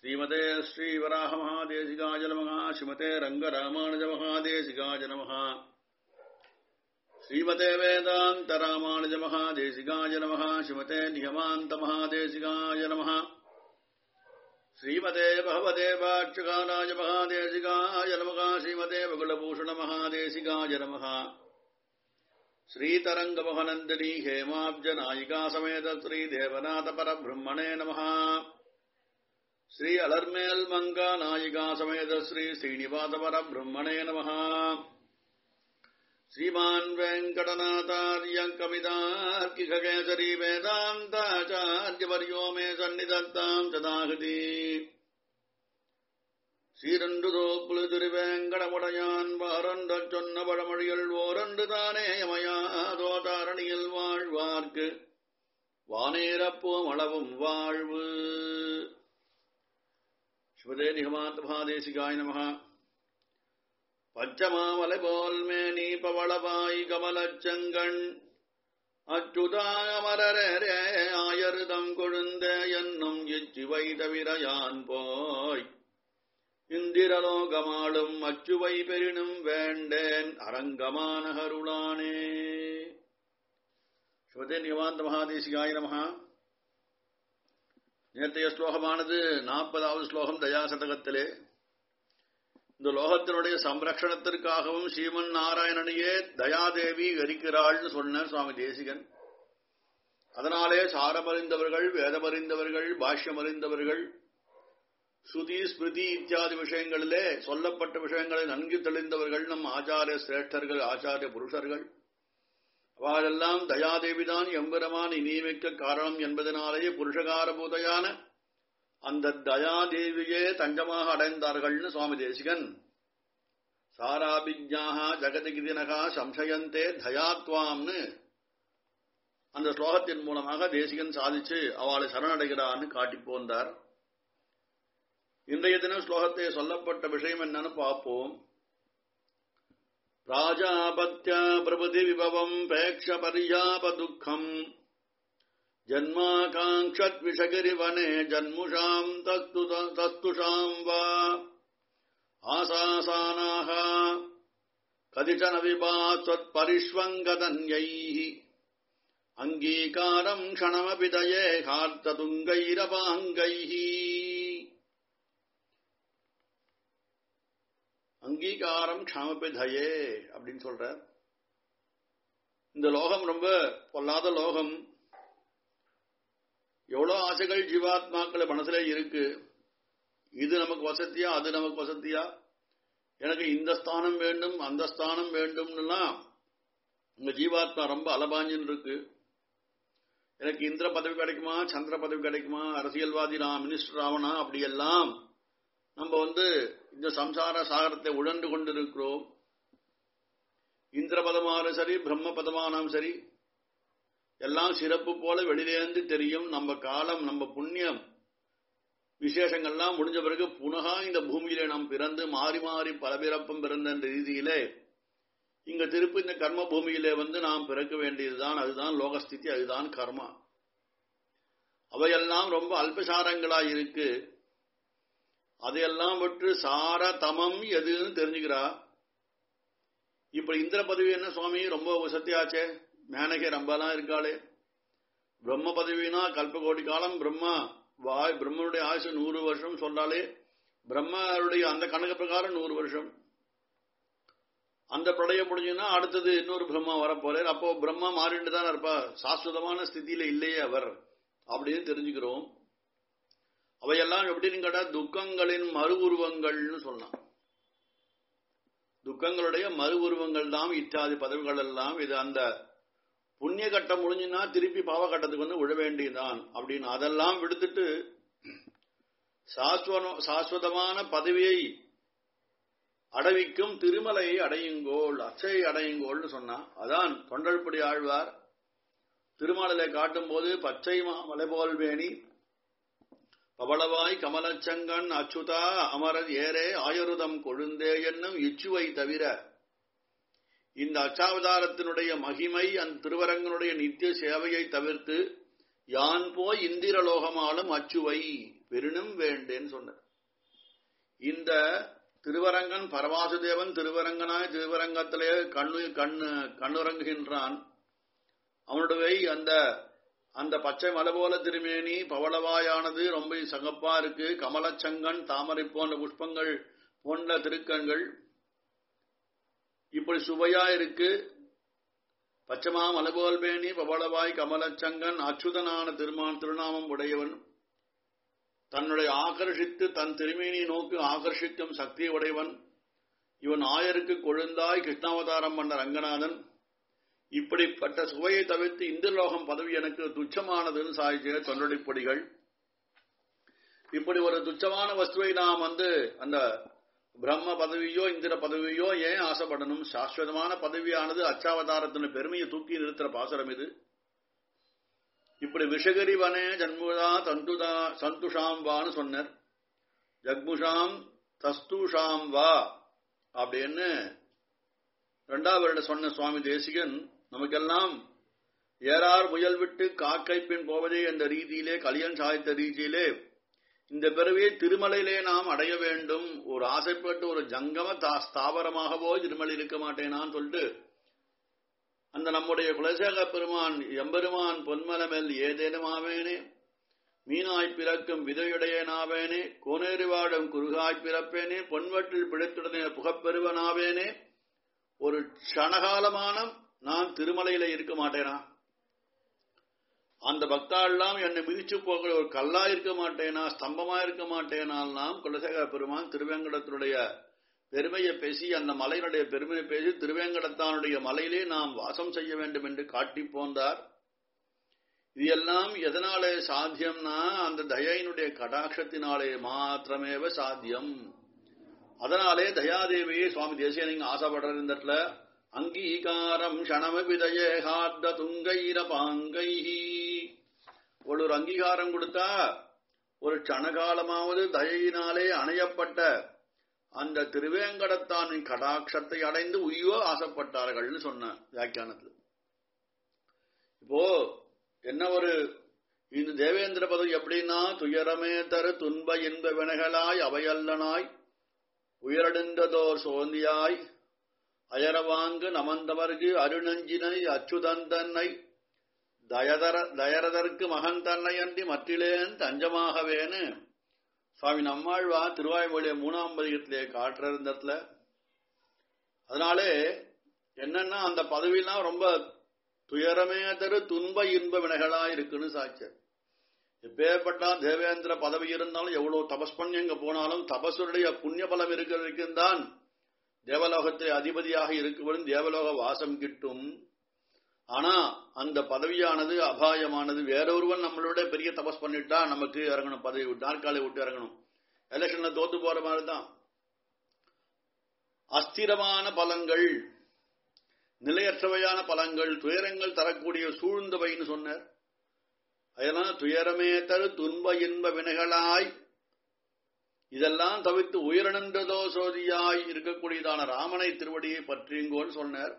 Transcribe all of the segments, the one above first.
ஸ்ரீமதே ஸ்ரீவராக மகாதேசிகாய நமகா ஸ்ரீமதே ரங்கராமானுஜ மகாதேசிகாய நமகா ஸ்ரீமதே வேதாந்த ராமானுஜ மகாதேசிகாய நமகா ஸ்ரீமதே நியமாந்த மகாதேசிகாய நமகா ஸ்ரீமதே பகவதே பாட்சகாராய மகாதேசிகாய நமகா ஸ்ரீமதே பகுலபூஷண மகாதேசிகாய நமகா श्रीतरङ्गमहनन्दिनी हेमाब्जनायिका समेत श्रीदेवनाथ परब्रह्मणे नमः श्री अलर्मेल् मङ्गा नायिका समेत श्री श्रीनिवास परब्रह्मणे नमः श्रीमान् वेङ्कटनाथार्यम् कवितार्किककेसरी वेदान्ताचार्यवर्यो मे सन्निधत्ताम् तदाहृति சீரன்றுதோப்புல திருவேங்கடமுடையான் வாரன்ற சொன்ன பழமொழிகள் ஓரன்று தானே யமையாதோ தாரணியில் வாழ்வார்க்கு வானேரப்போம் அளவும் வாழ்வு ஸ்வதே நிகமாந்த மகாதேசிகாய நமகா பச்சமாமலை போல் மேனி பவளவாய் கமலச்செங்கண் அச்சுதாமரரே ஆயருதம் கொழுந்த என்னும் இச்சிவை தவிர யான் போய் இந்திரலோகமாளும் அச்சுவை பெரினும் வேண்டேன் அரங்கமான கருளானே ஸ்வதே நிவாந்த மகாதேசிகாய நமகா நேற்றைய ஸ்லோகமானது நாற்பதாவது ஸ்லோகம் தயாசதகத்திலே இந்த லோகத்தினுடைய சம்ரக்ஷணத்திற்காகவும் ஸ்ரீமன் நாராயணனையே தயாதேவி எரிக்கிறாள்னு சொன்ன சுவாமி தேசிகன் அதனாலே சாரமறிந்தவர்கள் வேதமறிந்தவர்கள் பாஷ்யம் அறிந்தவர்கள் ஸ்ருதி ஸ்மிருதி இத்தியாதி விஷயங்களிலே சொல்லப்பட்ட விஷயங்களை நன்கு தெளிந்தவர்கள் நம் ஆச்சாரிய சிரேஷ்டர்கள் ஆச்சாரிய புருஷர்கள் அவரெல்லாம் தயாதேவிதான் எம்பெருமான் நியமிக்க காரணம் என்பதனாலேயே புருஷகாரபூதையான அந்த தயாதேவியே தஞ்சமாக அடைந்தார்கள்னு சுவாமி தேசிகன் சாராபிஜாக ஜெகதிகிதினகா சம்சயந்தே தயாத்வாம்னு அந்த ஸ்லோகத்தின் மூலமாக தேசிகன் சாதிச்சு அவளை சரணடைகிறான்னு காட்டி போந்தார் இன்றைய தினம் ஸ்லோகத்தை சொல்லப்பட்ட விஷயம் என்னன்னு பார்ப்போம் ராஜாபத்ய பிரபுதி விபவம் பேக்ஷ பரியாப துக்கம் ஜன்மாகாங்ஷத் விஷகிரிவனே ஜன்முஷாம் தஸ்துஷாம் வா ஆசாசானாக கதிச்சன விபாத்வத் பரிஷ்வங்கதன்யைः அங்கீகாரம் க்ஷணமபி தயே கார்த்ததுங்கைரபாங்கைः அங்கீகாரம் க்ஷமபிதயே அப்படின்னு சொல்ற இந்த லோகம் ரொம்ப பொல்லாத லோகம் எவ்வளவு ஆசைகள் ஜீவாத்மாக்கள் மனசுல இருக்கு இது நமக்கு வசதியா அது நமக்கு வசதியா எனக்கு இந்த ஸ்தானம் வேண்டும் அந்த ஸ்தானம் வேண்டும்னுலாம் உங்க ஜீவாத்மா ரொம்ப அலபாஞ்சின்னு இருக்கு எனக்கு இந்திர பதவி கிடைக்குமா சந்திர பதவி கிடைக்குமா அரசியல்வாதி நான் மினிஸ்டர் ஆவனா அப்படியெல்லாம் நம்ம வந்து இந்த சம்சார சாகரத்தை உழண்டு கொண்டிருக்கிறோம் இந்திர பதமானும் சரி பிரம்ம பதமானும் சரி எல்லாம் சிறப்பு போல வெளியிலேந்து தெரியும் நம்ம காலம் நம்ம புண்ணியம் விசேஷங்கள்லாம் முடிஞ்ச பிறகு புனகா இந்த பூமியில நாம் பிறந்து மாறி மாறி பல பிறப்பம் பிறந்த இந்த ரீதியிலே இங்க திருப்பி இந்த கர்ம பூமியிலே வந்து நாம் பிறக்க வேண்டியதுதான் அதுதான் லோகஸ்திதி அதுதான் கர்மா அவையெல்லாம் ரொம்ப அல்பசாரங்களா இருக்கு அதையெல்லாம் விட்டு சார தமம் எதுன்னு தெரிஞ்சுக்கிறா இப்ப இந்திர பதவி என்ன சுவாமி ரொம்ப வசதியாச்சே மேனகே ரொம்பலாம் இருக்காளே பிரம்ம பதவினா கல்பகோடி காலம் பிரம்மா வாய் பிரம்மனுடைய ஆயுசு நூறு வருஷம் சொன்னாலே பிரம்மருடைய அந்த கணக்கு பிரகாரம் நூறு வருஷம் அந்த பிரளயம் முடிஞ்சுன்னா அடுத்தது இன்னொரு பிரம்மா வரப்போறார் அப்போ பிரம்மா மாறிட்டு தான் இருப்பா சாஸ்வதமான ஸ்திதியில இல்லையே அவர் அப்படின்னு தெரிஞ்சுக்கிறோம் அவையெல்லாம் எப்படின்னு கேட்டா துக்கங்களின் மறு உருவங்கள்னு சொன்னான் துக்கங்களுடைய மறு உருவங்கள் தான் இத்தாதி பதவிகள் எல்லாம் இது அந்த புண்ணிய கட்டம் முடிஞ்சுன்னா திருப்பி பாவ கட்டத்துக்கு வந்து விழ வேண்டியதுதான் அப்படின்னு அதெல்லாம் விடுத்துட்டு சாஸ்வதமான பதவியை அடைவிக்கும் திருமலையை அடையுங்கோள் அச்சை அடையுங்கோள்னு சொன்னா அதான் தொண்டல்படி ஆழ்வார் திருமாலை காட்டும் போது பச்சை மலை போல் வேணி பவளவாய் கமலச்சங்கன் அச்சுதா அமரர் ஏரே ஆயுருதம் கொழுந்தே என்னும் இச்சுவை தவிர இந்த அச்சாவதாரத்தினுடைய மகிமை அந்த திருவரங்கனுடைய நித்திய சேவையை தவிர்த்து யான் போய் இந்திரலோகமாலும் அச்சுவை பெருணும் வேண்டேன்னு சொன்னார் இந்த திருவரங்கன் பரவாசுதேவன் திருவரங்கனாய் திருவரங்கத்திலே கண்ணு கண்ணு கண்ணுறங்குகின்றான் அவனுடைய அந்த அந்த பச்சை மலை போல திருமேனி பவளவாயானது ரொம்ப சகப்பா இருக்கு கமலச்சங்கன் தாமரை போன்ற புஷ்பங்கள் போன்ற திருக்கண்கள் இப்படி சுவையா இருக்கு பச்சமா மலபோல் மேனி பவளவாய் கமலச்சங்கன் அச்சுதனான திருமான் திருநாமம் உடையவன் தன்னுடைய ஆகர்ஷித்து தன் திருமேனி நோக்கு ஆகர்ஷிக்கும் சக்தி உடையவன் இவன் ஆயருக்கு கொழுந்தாய் கிருஷ்ணாவதாரம் பண்ண ரங்கநாதன் இப்படிப்பட்ட சுவையை தவிர்த்து இந்திரலோகம் பதவி எனக்கு துச்சமானதுன்னு சாய்ச்சிய தொண்டடிப்பொடிகள் இப்படி ஒரு துச்சமான வஸ்துவை நாம் வந்து அந்த பிரம்ம பதவியோ இந்திர பதவியோ ஏன் ஆசைப்படணும் சாஸ்வதமான பதவியானது அச்சாவதாரத்தின் பெருமையை தூக்கி நிறுத்துற பாசரம் இது இப்படி விஷகரி வனே ஜன்முதா தந்துதா சந்துஷாம் வான்னு சொன்னார் ஜக்முஷாம் தஸ்துஷாம் வா அப்படின்னு ரெண்டாவது வருட சொன்ன சுவாமி தேசிகன் நமக்கெல்லாம் ஏறார் முயல் விட்டு காக்கை பின் போவதே என்ற ரீதியிலே கலியன் சாய்த்த ரீதியிலே இந்த பிறவியை திருமலையிலே நாம் அடைய வேண்டும் ஒரு ஆசைப்பட்டு ஒரு ஜங்கம ஸ்தாபரமாகவோ திருமலை இருக்க மாட்டேனான்னு சொல்லிட்டு அந்த நம்முடைய குலசேக பெருமான் எம்பெருமான் பொன்மலமேல் ஏதேனும் ஆவேனே மீனாய் பிறக்கும் விதையுடையனாவேனே கோனேறி வாடும் குறுகாய் பிறப்பேனே பொன்வட்டில் பிழைத்துடனே புகப்பெருவனாவேனே ஒரு க்ஷணகாலமான நான் திருமலையில இருக்க மாட்டேனா அந்த பக்தாள்லாம் என்னை மிதிச்சு போகிற ஒரு கல்லா இருக்க மாட்டேனா ஸ்தம்பமா இருக்க மாட்டேனால் நாம் குலசேகர பெருமான் திருவேங்கடத்தினுடைய பெருமையை பேசி அந்த மலையினுடைய பெருமையை பேசி திருவேங்கடத்தானுடைய மலையிலே நாம் வாசம் செய்ய வேண்டும் என்று காட்டி போந்தார் இது எல்லாம் எதனாலே சாத்தியம்னா அந்த தயையினுடைய கடாட்சத்தினாலே மாத்திரமேவ சாத்தியம் அதனாலே தயாதேவியை சுவாமி தேசியனிங்க ஆசைப்படுற இந்த இடத்துல அங்கீகாரம் க்ஷணமபிதயே ஹார்த துங்கைர பாங்கை ஒரு அங்கீகாரம் கொடுத்தா ஒரு க்ஷணகாலமாவது தயையினாலே அணையப்பட்ட அந்த திருவேங்கடத்தானின் கடாட்சத்தை அடைந்து உய்யோ ஆசைப்பட்டார்கள்னு சொன்ன வியாக்கியானத்தில் இப்போ என்ன ஒரு இந்த தேவேந்திர பதவி எப்படின்னா துயரமே தரு துன்ப இன்ப வினைகளாய் அவையல்லனாய் உயரடுந்ததோர் சோந்தியாய் அயரவாங்கு நமந்தவர்க்கு அருணஞ்சினை அச்சுதந்தன்னை தயதர தயரதற்கு மகன் தன்னை அன்றி மற்றிலேன் தஞ்சமாகவேன்னு சுவாமி நம்மாழ்வா திருவாய்மொழிய மூணாம் பதிகத்திலே காட்டுற இடத்துல அதனாலே என்னன்னா அந்த பதவியெல்லாம் ரொம்ப துயரமே தரு துன்ப இன்ப வினைகளா இருக்குன்னு சாட்சியர் எப்பேற்பட்டா தேவேந்திர பதவி இருந்தாலும் எவ்வளவு தபஸ் பண்ணி எங்க போனாலும் தபசுடைய புண்ணிய பலம் இருக்கிறதுக்கும் தான் தேவலோகத்தை அதிபதியாக இருக்கவரும் தேவலோக வாசம் கிட்டும் ஆனா அந்த பதவியானது அபாயமானது வேறொருவன் நம்மளோட பெரிய தபஸ் பண்ணிட்டா நமக்கு இறங்கணும் பதவி விட்டு நாற்காலை விட்டு இறங்கணும் எலெக்ஷன்ல தோத்து போற மாதிரி தான் அஸ்திரமான பலங்கள் நிலையற்றவையான பலங்கள் துயரங்கள் தரக்கூடிய சூழ்ந்தவைன்னு சொன்னார் அதெல்லாம் துயரமே தரு துன்ப இன்ப வினைகளாய் இதெல்லாம் தவிர்த்து உயரணின்றதோ சோதியாய் இருக்கக்கூடியதான ராமனை திருவடியை பற்றியுங்கோன்னு சொன்னார்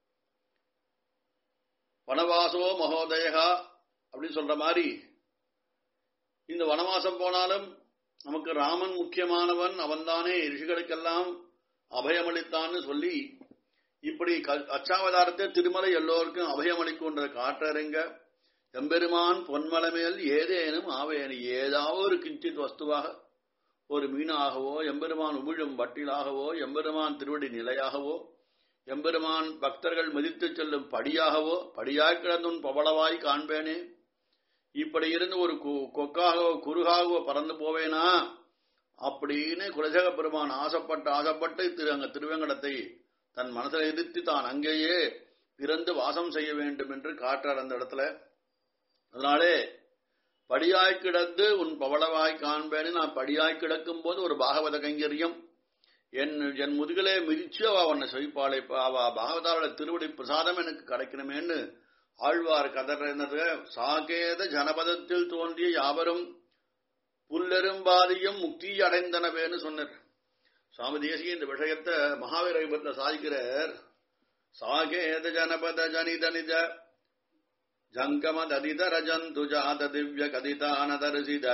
வனவாசோ மகோதயகா அப்படின்னு சொல்ற மாதிரி இந்த வனவாசம் போனாலும் நமக்கு ராமன் முக்கியமானவன் அவன்தானே ரிஷிகளுக்கெல்லாம் அபயமளித்தான்னு சொல்லி இப்படி அச்சாவதாரத்தை திருமலை எல்லோருக்கும் அபயமளிக்குன்ற காற்றறிங்க எம்பெருமான் பொன்மலமேல் ஏதேனும் ஆவேன் ஏதாவது ஒரு கிஞ்சித் வஸ்துவாக ஒரு மீனாகவோ எம்பெருமான் உமிழும் வட்டிலாகவோ எம்பெருமான் திருவடி நிலையாகவோ எம்பெருமான் பக்தர்கள் மதித்து செல்லும் படியாகவோ படியாய் கிடந்துன் பவளவாய் காண்பேனே இப்படி இருந்து ஒரு கொக்காகவோ குறுகாகவோ பறந்து போவேனா அப்படின்னு குலசேக பெருமான் ஆசைப்பட்டு ஆசைப்பட்டு திரு அங்க திருவேங்கடத்தை தன் மனசில் எதிர்த்து தான் அங்கேயே பிறந்து வாசம் செய்ய வேண்டும் என்று காட்டுறார் அந்த இடத்துல அதனாலே படியாய் கிடந்து உன் பவளவாய் காண்பேன்னு நான் படியாய் கிடக்கும் போது ஒரு பாகவத கைங்கரியம் என் என் முதுகலே மிதிச்சு அவ உன்னை செவிப்பாளை அவ பாகவதாவோட திருவடி பிரசாதம் எனக்கு கிடைக்கணுமேன்னு ஆழ்வார் கதறது சாகேத ஜனபதத்தில் தோன்றிய யாவரும் புல்லெரும்பாதியும் முக்தி அடைந்தனவேன்னு சொன்னார் சுவாமி தேசிய இந்த விஷயத்தை மகாவீர விபத்தில் சாதிக்கிறார் சாகேத ஜனபத ஜனித நிஜ ஜங்கம ததிதர ஜந்து ஜாத திவ்ய கதிதான தரிசித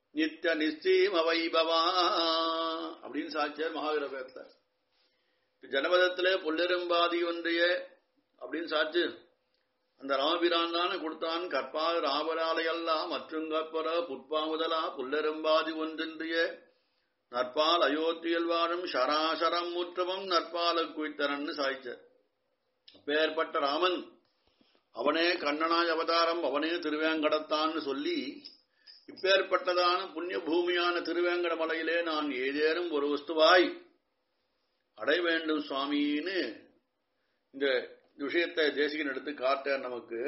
நித்திய நிச்சயம வைபவா அப்படின்னு சாட்சியார் மகாவீர பேர்த்த ஜனபதத்திலே புல்லெரும்பாதி ஒன்றிய அப்படின்னு சாட்சி அந்த ராமபிரான் தானே கொடுத்தான் கற்பால் ராமராலையெல்லாம் மற்றும் கற்பர புட்பா முதலா புல்லெரும்பாதி ஒன்றின்றிய நற்பால் அயோத்தியில் வாழும் சராசரம் முற்றமும் நற்பால குய்த்தரன்னு சாய்ச்ச அப்பேற்பட்ட ராமன் அவனே கண்ணனாய் அவதாரம் அவனே திருவேங்கடத்தான்னு சொல்லி இப்பேற்பட்டதான புண்ணிய பூமியான திருவேங்கட மலையிலே நான் ஏதேனும் ஒரு வஸ்துவாய் அடைய வேண்டும் சுவாமின்னு இந்த விஷயத்தை தேசிகன் எடுத்து காட்டார் நமக்கு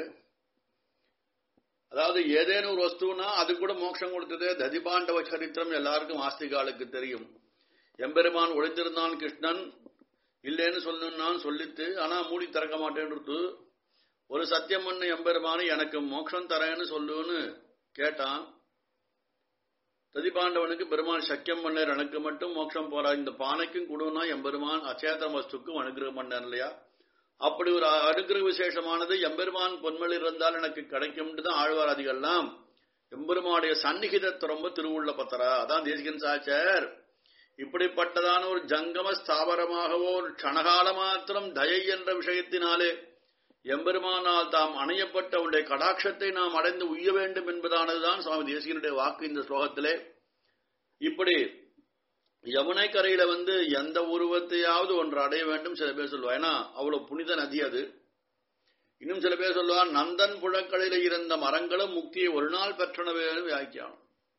அதாவது ஏதேனும் ஒரு வஸ்துனா அது கூட மோட்சம் கொடுத்தது ததிபாண்டவ சரித்திரம் எல்லாருக்கும் ஆஸ்திகாலுக்கு தெரியும் எம்பெருமான் ஒழிந்திருந்தான் கிருஷ்ணன் இல்லேன்னு சொல்லணும்னான் சொல்லித்து ஆனா மூடி திறக்க மாட்டேன்றது ஒரு சத்தியம் பண்ண எம்பெருமானு எனக்கு மோட்சம் தரேன்னு சொல்லுன்னு கேட்டான் ததிபாண்டவனுக்கு பெருமான் சக்கியம் பண்ணார் எனக்கு மட்டும் மோட்சம் போறா இந்த பானைக்கும் கொடுனா எம்பெருமான் அச்சேத வஸ்துக்கும் அனுகிரகம் பண்ணார் இல்லையா அப்படி ஒரு அனுகிரக விசேஷமானது எம்பெருமான் பொன்மொழி இருந்தால் எனக்கு கிடைக்கும்னு தான் ஆழ்வாராதிகள்லாம் எம்பெருமானுடைய சந்நிகிதத்தை ரொம்ப திருவுள்ள பத்தரா அதான் தேசிகன் சாச்சர் இப்படிப்பட்டதான ஒரு ஜங்கம ஸ்தாபரமாகவோ ஒரு க்ஷணகால மாத்திரம் தயை என்ற விஷயத்தினாலே எம்பெருமானால் தாம் அணையப்பட்ட அவருடைய கடாட்சத்தை நாம் அடைந்து உய்ய வேண்டும் என்பதானதுதான் சுவாமி தேசிகனுடைய வாக்கு இந்த ஸ்லோகத்திலே இப்படி யமுனை கரையில வந்து எந்த உருவத்தையாவது ஒன்று அடைய வேண்டும் சில பேர் சொல்லுவா ஏன்னா அவ்வளவு புனித நதி அது இன்னும் சில பேர் சொல்லுவா நந்தன் புழக்களில இருந்த மரங்களும் முக்தியை ஒரு நாள் பெற்றனவே வியாக்கியானம்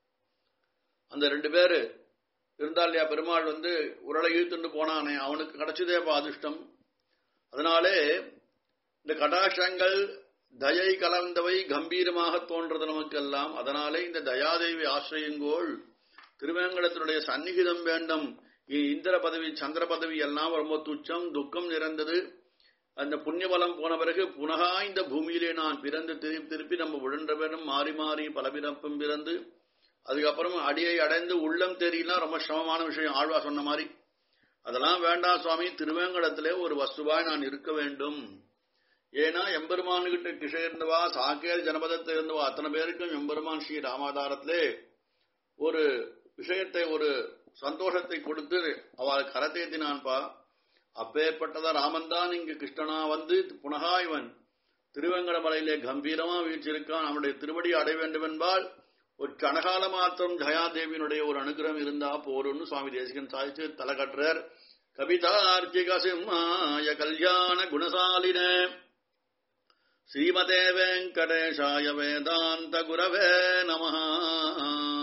அந்த ரெண்டு பேரு இருந்தால் இல்லையா பெருமாள் வந்து உரளை இழுத்துட்டு போனானே அவனுக்கு கிடைச்சதே அதிர்ஷ்டம் அதனாலே இந்த கடாட்சங்கள் தயை கலந்தவை கம்பீரமாக தோன்றது நமக்கெல்லாம் அதனாலே இந்த தயாதேவி ஆசிரியங்கோள் திருவேங்கடத்தினுடைய சந்நிகிதம் வேண்டும் இந்திர பதவி சந்திர பதவி எல்லாம் ரொம்ப துச்சம் துக்கம் நிறைந்தது அந்த புண்ணியபலம் போன பிறகு புனகா இந்த பூமியிலே நான் பிறந்து திருப்பி திருப்பி நம்ம விழுன்ற பேரும் மாறி மாறி பல பிறப்பும் பிறந்து அதுக்கப்புறம் அடியை அடைந்து உள்ளம் தெரியலாம் ரொம்ப சிரமமான விஷயம் ஆழ்வா சொன்ன மாதிரி அதெல்லாம் வேண்டாம் சுவாமி திருவேங்கடத்திலே ஒரு வஸ்துவாய் நான் இருக்க வேண்டும் ஏன்னா எம்பெருமான்கிட்ட கிஷ இருந்தவா சாக்கேர் ஜனபதத்தில் இருந்தவா அத்தனை பேருக்கும் எம்பெருமான் ஸ்ரீ ராமாதாரத்திலே ஒரு விஷயத்தை ஒரு சந்தோஷத்தை கொடுத்து அவள் கரத்தேத்தினான்பா அப்பேற்பட்டதா ராமன் தான் இங்கு கிருஷ்ணனா வந்து புனகா இவன் திருவேங்கட மலையிலே கம்பீரமா வீழ்ச்சிருக்கான் அவனுடைய திருவடி அடைய வேண்டும் என்பால் ஒரு கனகால மாத்திரம் ஜயாதேவியினுடைய ஒரு அனுகிரகம் இருந்தா போரும்னு சுவாமி தேசிகன் சாதிச்சு தலை கட்டுறார் கவிதார்த்திக சிம்மாய கல்யாண குணசாலின ஸ்ரீமதே வெங்கடேஷாய வேதாந்த குரவே நமஹா